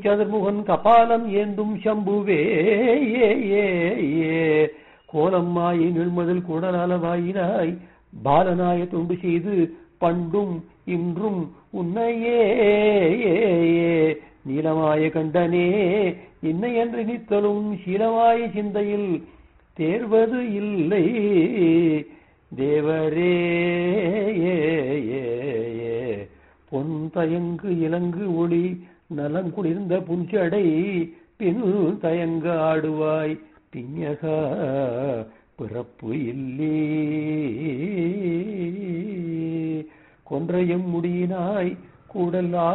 சதுர்முகன் கபாலம் ஏந்தும் சம்புவே ஏ ஏ ஏ கோலம்மாயை நிழ்மதில் குடலளவாயினாய் பாலனாய தொண்டு செய்து பண்டும் இன்றும் உன்னையே ஏ ஏ நீலமாய கண்டனே இன்னையன்று நித்தலும் சீலமாய சிந்தையில் தேர்வது இல்லை தேவரே ஏ ஏ ஏ பொன் தயங்கு இலங்கு ஒளி நலங்குளிர்ந்த புஞ்சடை பின் தயங்க ஆடுவாய் பிஞகா பிறப்பு இல்லே கொன்றையும் முடியினாய் கூடல்